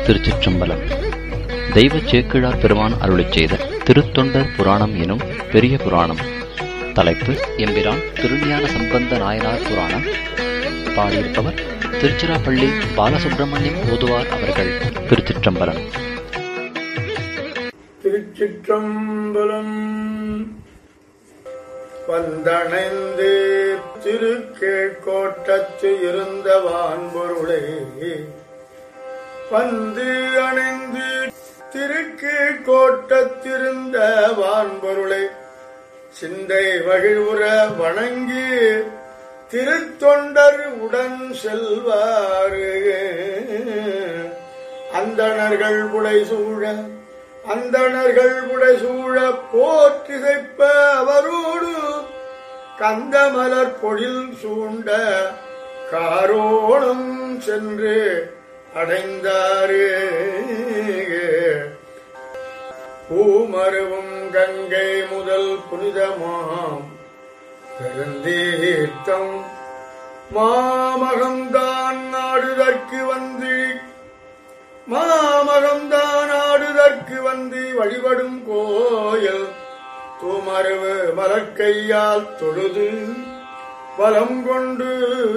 திருச்சிற்றம்பலம் தெய்வ சேக்கிழார் பெருமான் அருளிச் செய்த திருத்தொண்டர் புராணம் எனும் பெரிய புராணம் தலைப்பு எம்பிரான் திருஞான சம்பந்த நாயனார் புராணம் பாடியிருப்பவர் திருச்சிராப்பள்ளி பாலசுப்பிரமணியம் ஓதுவார் அவர்கள் திருச்சிற்றம்பலம் திருச்சிற்றம்பலம் வந்தணைந்து திருக்கேட்கோட்டத்து இருந்த வான்பொருளை வந்து அணைந்து திருக்கேட்கோட்டத்திருந்த வான்பொருளை சிந்தை மகிழ்வுற வணங்கி திருத்தொண்டர் உடன் செல்வாரு அந்தணர்கள் புடை சூழ அந்தணர்கள் புடை சூழ போற்றிசைப்ப அவரோடு கந்தமலர் பொழில் சூண்ட காரோணம் சென்று அடைந்தாரே பூமருவும் கங்கை முதல் புனிதமாம் பெருந்தீர்த்தம் மாமகம்தான் நாடுதற்கு வந்து மாமகம்தான் ஆடுதற்கு வந்து வழிபடும் கோயில் தூமருவு மலர்க்கையால் தொழுது பலம் கொண்டு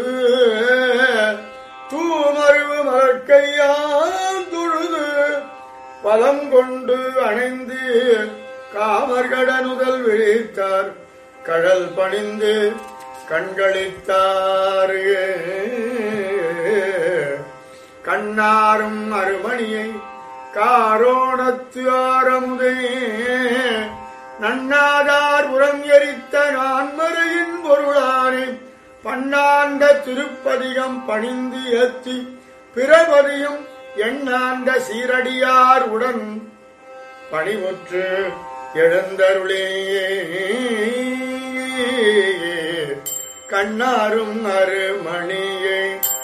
தூமருவு மலர்க்கையால் தொழுது பலம் கொண்டு அணைந்து காமர்கடனுதல் விழித்தார் கடல் பணிந்து கண்களித்தார் கண்ணாரும் அருமணியை காரோணத்து ஆரமுதே நன்னாதார் உரம் எரித்த நான்மறையின் பொருளானே பன்னாண்ட திருப்பதிகம் பணிந்து ஏத்தி பிறபதியும் எண்ணாண்ட சீரடியார் உடன் பணிவுற்று எழுந்தருளே கண்ணாரும் அருமணியை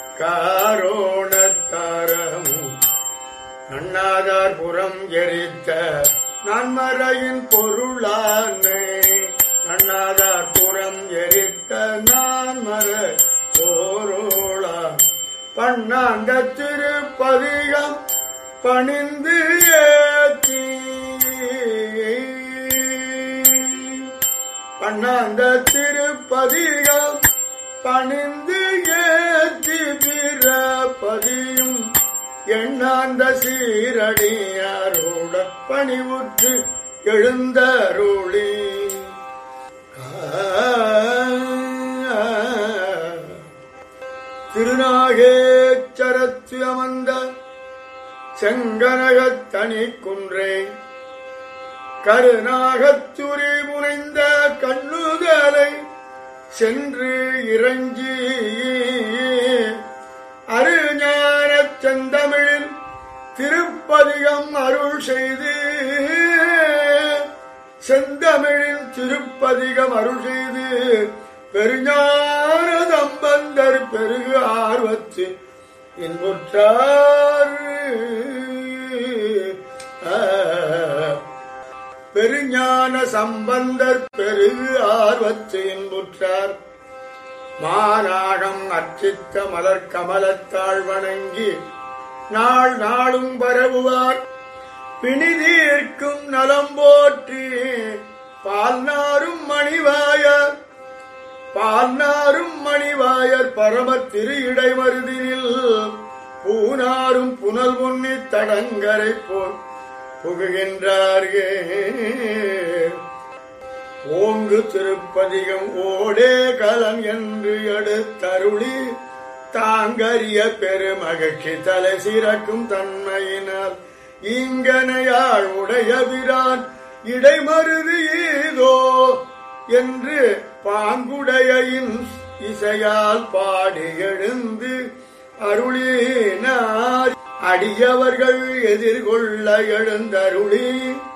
காரோணத்தாரமும் நன்னாதார் புறம் எரித்த நன்மறையின் பொருளானே நன்னாதார் புறம் எரித்த நான்மர பொருளா பன்னாண்ட திருப்பதிகம் பணிந்து ஏத்தி பன்னாண்ட திருப்பதிகம் பணிந்து ஏத்தி பிறப்பதியும் எண்ணாந்த சீரடியாரோட பணிவுற்று எழுந்தருளி திருநாகேச்சரத்து அமர்ந்த செங்கனகத் தனி குன்றே கருநாகத்துரி முனைந்த கண்ணுதலை சென்று இறங்கி அருஞான செந்தமிழில் திருப்பதிகம் அருள் செய்து செந்தமிழில் திருப்பதிகம் அருள் செய்து பெருஞான தம்பந்தர் பெருகு ஆர்வத்து இன்புற்றார் பெருஞான சம்பந்தர் பெருகு ஆர்வத்து இன்புற்றார் மாநாகம் அர்ச்சித்த மலர் கமலத்தாள் வணங்கி நாள் நாளும் பரவுவார் பிணிதீர்க்கும் நலம் போற்றி பால்நாரும் மணிவாயர் பால்நாரும் மணிவாயர் பரம திரு இடைமருதினில் பூனாரும் புனல் பொன்னி தடங்கரை போல் புகுகின்றார்கே ஓங்கு திருப்பதிகம் ஓடே கலம் என்று எடுத்தருளி தாங்கரிய பெருமகிழ்ச்சி தலை சிறக்கும் தன்மையினால் இங்கனையாள் உடையவிரான் இடைமருது ஏதோ என்று பாங்குடையின் இசையால் பாடி எழுந்து அருளினார் அடியவர்கள் எதிர்கொள்ள எழுந்தருளி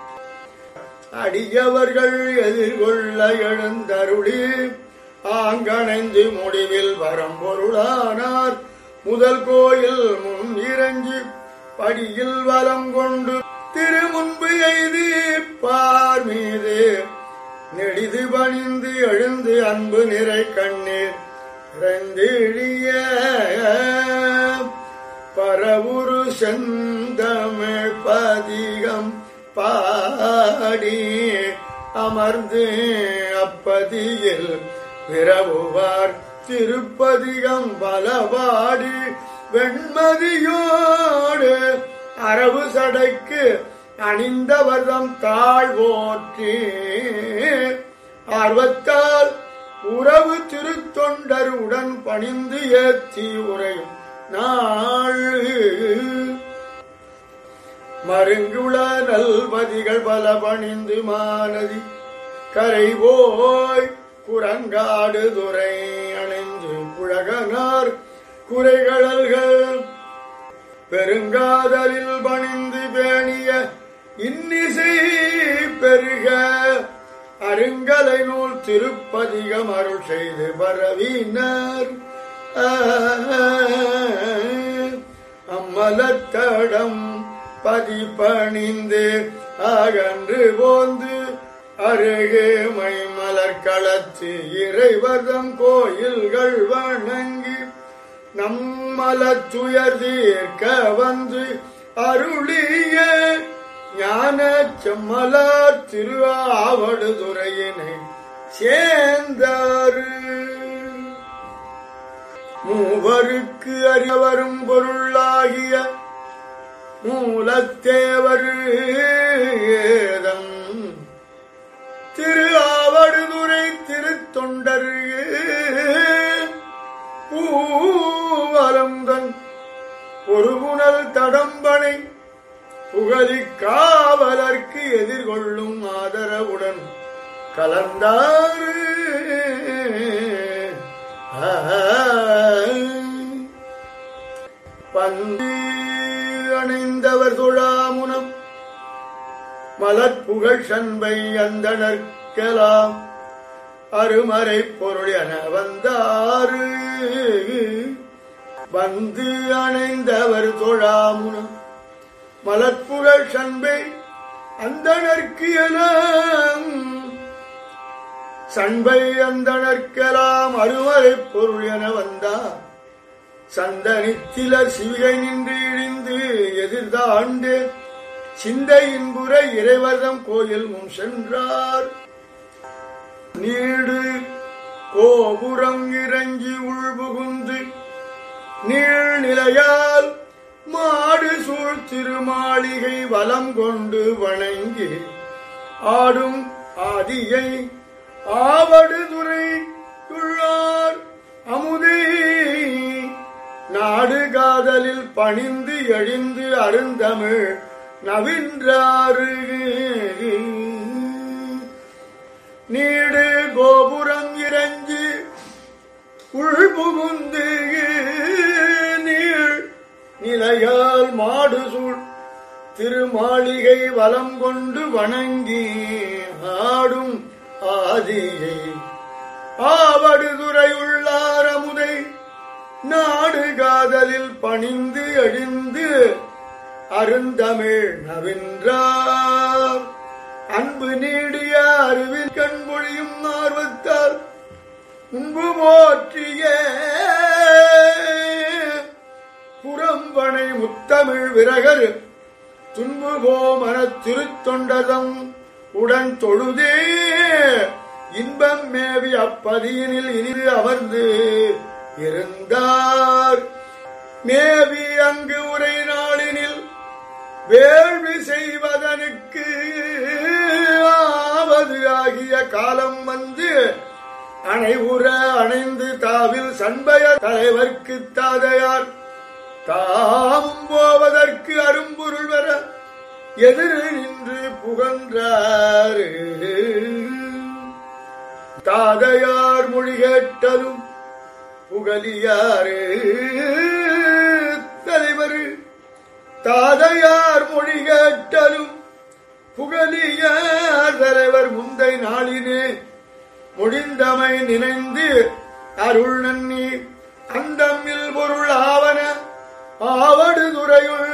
அடியவர்கள் எதிர்கொள்ள எழுந்தருளி ஆங்கணைந்து முடிவில் வரம்பொருளானார் முதல் கோயில் முன் இறங்கி படியில் வலம் கொண்டு திருமுன்பு எய்தி பார் மீது நெடிது பணிந்து எழுந்து அன்பு நிறை கண்ணீர் இறந்திழிய பரவுரு செந்த பதிகம் பாடி அமர்ந்து அப்பதியில் விரவுவார் திருப்பதிகம் பலபாடி வெண்மதியோடு அரவு சடைக்கு அணிந்தவர்தம் தாழ்வோற்றி ஆர்வத்தால் உறவு திருத்தொண்டர் உடன் பணிந்து ஏத்தி உரையும் நாள் மருங்குள நல்வதிகள் பல பணிந்து மானதி கரை போய் குரங்காடு துறை அணைந்து புழகனார் குறைகடல்கள் பெருங்காதலில் பணிந்து பேணிய இன்னிசை பெருக அருங்கலை நூல் திருப்பதிகம் அருள் செய்து பரவினர் அம்மலத்தடம் பதிப்பணிந்து அகன்று போந்து அருகு மைமலர் களத்து இறைவர்தம் கோயில்கள் வணங்கி நம்மலத்துயர் தீர்க்க வந்து அருளிய ஞான செம்மலர் திருவாவடுதுறையினை சேர்ந்தாரு மூவருக்கு அறிவரும் பொருளாகிய மூலத்தேவர் ஏதம் திரு ஆவடுதுறை திருத்தொண்டர் பூவலந்தன் ஒரு புனல் தடம்பனை புகழி காவலர்க்கு எதிர்கொள்ளும் ஆதரவுடன் கலந்தாரு பந்தி அணைந்தவர் தொழாமுனம் மலர்புகழ் சண்பை அந்தனர்க்கலாம் அருமறை பொருள் என வந்தாரு வந்து அணைந்தவர் தொழாமுனம் மலர்புகழ் சண்பை அந்தனர்க்கு எல்லாம் சண்பை அந்தனர்க்கெல்லாம் அருமறை பொருள் என வந்தார் சந்தனித்திலர் சிவிகை நின்று இழிந்து எதிர்தாண்டு சிந்தையின்புற இறைவர்தம் கோயில் முன் சென்றார் நீடு கோபுரம் இறங்கி உள்புகுந்து நீழ்நிலையால் மாடு சூழ் திருமாளிகை வலம் கொண்டு வணங்கி ஆடும் ஆதியை ஆவடுதுறை உள்ளார் அமுதே நாடு காதலில் பணிந்து எழிந்து அருந்தமிழ் நவின்றாறு நீடு கோபுரம் இறங்கி உள்புகுந்து நீள் நிலையால் மாடு சூழ் திருமாளிகை வலம் கொண்டு வணங்கி ஆடும் ஆதியை ஆவடுதுறை உள்ளார் அமுதை நாடு காதலில் பணிந்து எழுந்து அருந்தமிழ் நவின்றார் அன்பு நீடிய அறிவில் கண்பொழியும் ஆர்வத்தால் முன்பு போற்றிய புறம்பனை முத்தமிழ் விரகர் துன்பு போமன திருத்தொண்டதம் உடன் தொழுதே இன்பம் மேவி அப்பதியினில் இனிது அமர்ந்து இருந்தார் மேவி அங்கு உரை நாளினில் வேள்வி செய்வதனுக்கு ஆவது ஆகிய காலம் வந்து அனைவுற அணைந்து தாவில் சண்பய தலைவர்க்கு தாதையார் தாமும் போவதற்கு அரும்பொருள் வர எதிர் நின்று புகன்றார் தாதையார் மொழி கேட்டலும் புகலியாறு தலைவர் தாதையார் மொழி கேட்டலும் புகலியார் தலைவர் முந்தை நாளினே முடிந்தமை நினைந்து அருள் நன்னி அந்தமில் பொருள் ஆவன ஆவடு துறையுள்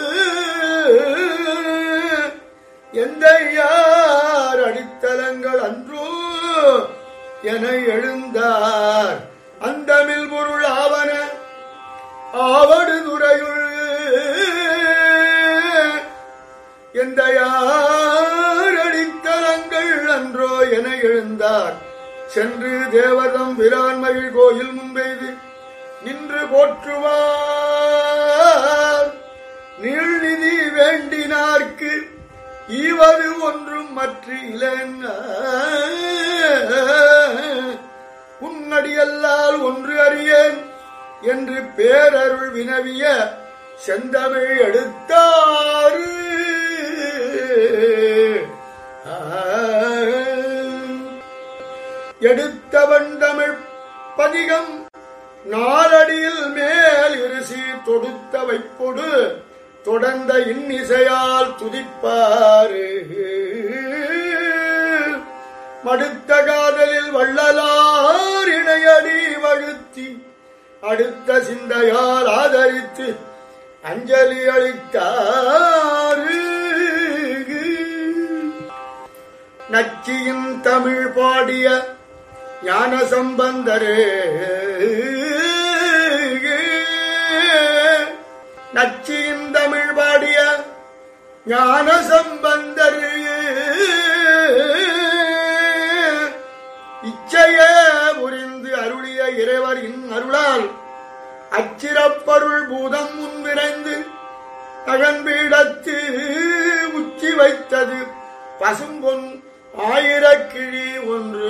எந்த யார் அடித்தலங்கள் அன்றோ என எழுந்தார் அந்தமில் பொருள் ஆவன ஆவடு துறையுள் எந்த யார் அடித்தலங்கள் அன்றோ என எழுந்தார் சென்று தேவதம் விரான்மகிழ் கோயில் முன்பெய்து நின்று போற்றுவார் நீழ்நிதி வேண்டினார்க்கு ஈவது ஒன்றும் மற்ற இளன் உன்னடியல்லால் ஒன்று அறியேன் என்று பேரருள் வினவிய செந்தமிழ் எடுத்தாரு எடுத்தவன் தமிழ் பதிகம் நாலடியில் மேல் இருசி தொடுத்த வைப்பொடு தொடர்ந்த இன்னிசையால் துதிப்பாரு மடுத்த காதலில் வள்ளலார் இணையடி வழுத்தி அடுத்த சிந்தையால் ஆதரித்து அஞ்சலி அளித்தாரு நச்சியின் தமிழ் பாடிய ஞான சம்பந்தரே நச்சியின் தமிழ் பாடிய ஞான சம்பந்தரே இச்சைய புரிந்து அருளிய இறைவரின் அருளால் அச்சிறப்பருள் பூதம் முன்விரைந்து அகன்பீடத்து உச்சி வைத்தது பசும்பொன் ஆயிரக்கிழி ஒன்று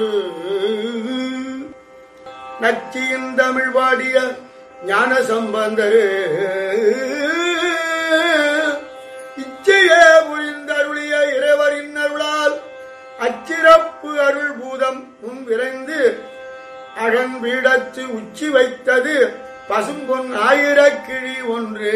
நச்சியின் தமிழ் பாடிய ஞான சம்பந்தர் இச்சைய புரிந்தருளிய இறைவரின் அருளால் அச்சிறப்பு அருள் பூதம் முன் விரைந்து அகன் வீடத்து உச்சி வைத்தது பசும்பொன் ஆயிரக்கிழி ஒன்று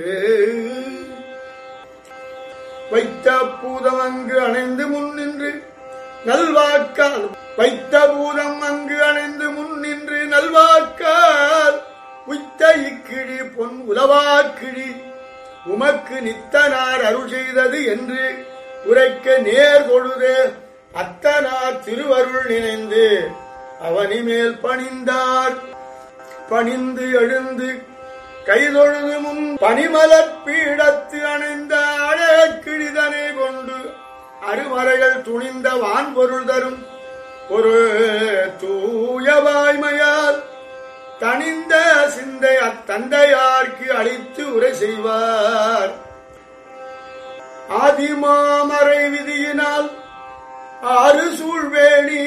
வைத்த பூதம் அங்கு அணைந்து முன் நின்று நல்வாக்கால் வைத்த பூதம் அங்கு அணைந்து முன் நின்று நல்வாக்கால் உய்த்த இக்கிழி பொன் உலவாக்கிழி உமக்கு நித்தனார் அருள் செய்தது என்று உரைக்க நேர் தொழுது அத்தனார் திருவருள் நினைந்து அவனி மேல் பணிந்தார் பணிந்து எழுந்து கைதொழுது முன் பனிமலர் பீடத்து அணைந்த அழகக் கிழிதனை கொண்டு அருமறைகள் துணிந்த வான்பொருள் தரும் ஒரு தூய வாய்மையால் தனிந்த சிந்தை அத்தந்தையார்க்கு அளித்து உரை செய்வார் ஆதிமாமறை விதியினால் ஆறு சூழ்வேணி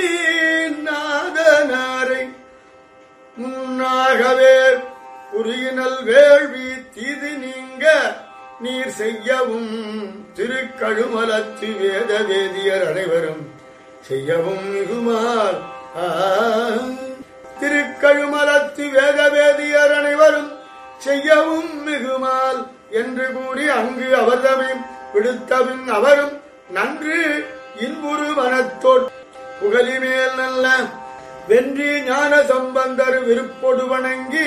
நாதனாரை முன்னாகவே புரியினல் வேள்வி தீது நீங்க நீர் செய்யவும் திருக்கழுமலத்து வேத வேதியர் அனைவரும் செய்யவும் மிகுமால் ஆ. திருக்கழுமலத்து வேத வேதியர் அனைவரும் செய்யவும் மிகுமால் என்று கூறி அங்கு அவர்தமை விடுத்தபின் அவரும் நன்று இன்புறு மனத்தோட் புகழி மேல் நல்ல வென்றி ஞான சம்பந்தர் விருப்பொடு வணங்கி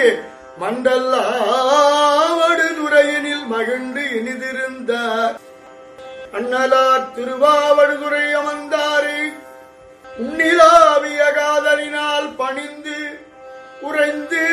மண்டல்லாவடு துறையினில் மகிழ்ந்து இனிதிருந்தார் அண்ணலார் திருவாவடுதுறை அமர்ந்தாரே உன்னிலாவிய காதலினால் பணிந்து உறைந்து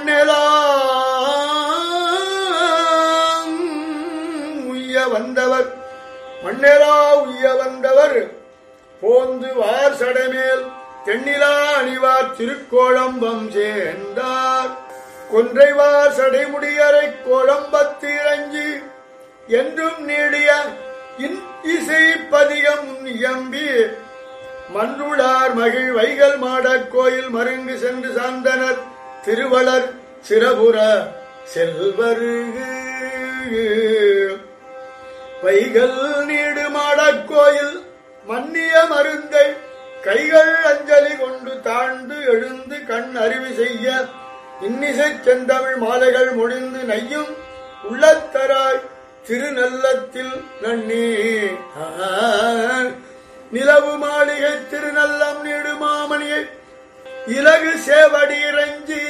மண்ணெலாம் உய்ய வந்தவர் மண்ணெலா உய்ய வந்தவர் போந்து வார் சடைமேல் தென்னிலா அணிவார் திருக்கோழம்பம் சேர்ந்தார் கொன்றைவார் சடைமுடியரை கோழம்பத்து இறங்கி என்றும் நீடிய இன் இசை பதிகம் இயம்பி மன்றுளார் மகிழ் வைகள் மாடக் கோயில் மருங்கு சென்று சார்ந்தனர் திருவளர் சிறபுர செல்வரு வைகள் நீடு மாடக் கோயில் மன்னிய மருந்தை கைகள் அஞ்சலி கொண்டு தாழ்ந்து எழுந்து கண் அறிவு செய்ய இன்னிசை செந்தமிழ் மாலைகள் முடிந்து நையும் உள்ளத்தராய் திருநல்லத்தில் நன்னி ஆ, நிலவு மாளிகை திருநல்லம் நீடு மாமணியை இலகு சேவடி இறைஞ்சி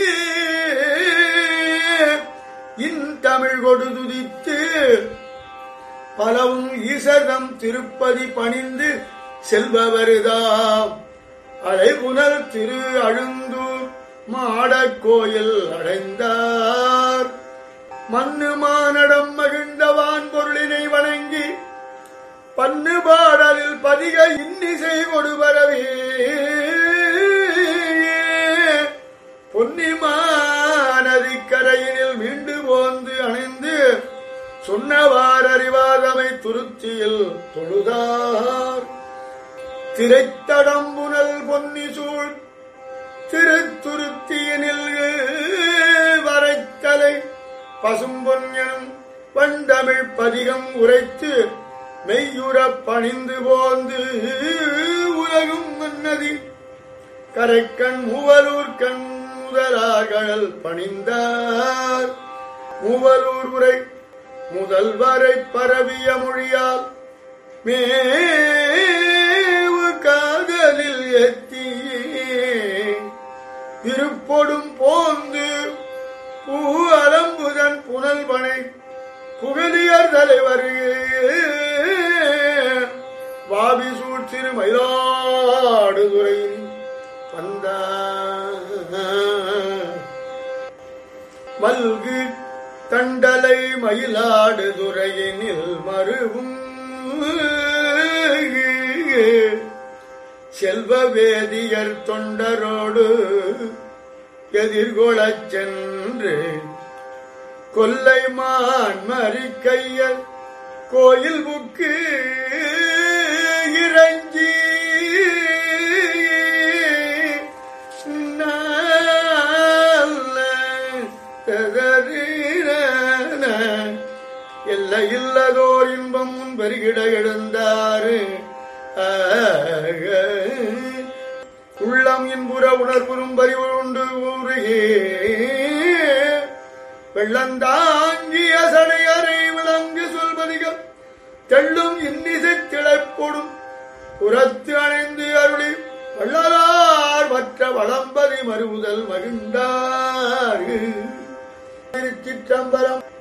இன் தமிழ் கொடுதுதித்து பலவும் ஈசர்தம் திருப்பதி பணிந்து செல்பவருதாம் அலைபுனல் திரு அழுந்தூர் மாடக் கோயில் அடைந்தார் மண்ணு மானடம் மகிழ்ந்தவான் பொருளினை வணங்கி அதிக இன்னிசை கொடுபரவே பொன்னிமானதிக்கரையினில் மீண்டு போந்து அணைந்து சொன்னவார் அறிவாதமை துருத்தியில் தொழுதார் திரைத்தடம்புனல் பொன்னி சூழ் திருத்துருத்தியினில் வரைத்தலை பசும்பொன்னும் வண்டமிழ் பதிகம் உரைத்து மெய்யுறப் பணிந்து போந்து உலகும் மன்னதி கரைக்கண் மூவலூர் கண் முதலார்கள் பணிந்தார் மூவலூர் உரை முதல்வரை பரவிய மொழியால் மேவு காதலில் எத்தி இருப்பொடும் போந்து பூ அலம்புதன் புனல்பனை புகழியர் தலைவர் வாவி சூழ்த்திரு மயிலாடுதுறையில் வந்த மல்கு தண்டலை மயிலாடுதுறையினில் மருவும் செல்வ வேதியர் தொண்டரோடு எதிர்கொளச் சென்று கொல்லை மான் மறிக்கையர் கோயில் புக்கு இறங்கி நல்ல தகரின எல்லையில்லதோர் இன்பம் முன் பெருகிட எழுந்தாரு உள்ளம் இன்புற உணர்வுறும் பறிவு உண்டு ஊருகே வெள்ளந்தாங்கிய சடையறை விளங்கு சொல்வதிகம் தெள்ளும் இன்னிசை திளைப்பொடும் புறத்து அணைந்து அருளி வள்ளலார் மற்ற வளம்பதி மறுவுதல் மகிழ்ந்தார் திருச்சிற்றம்பலம்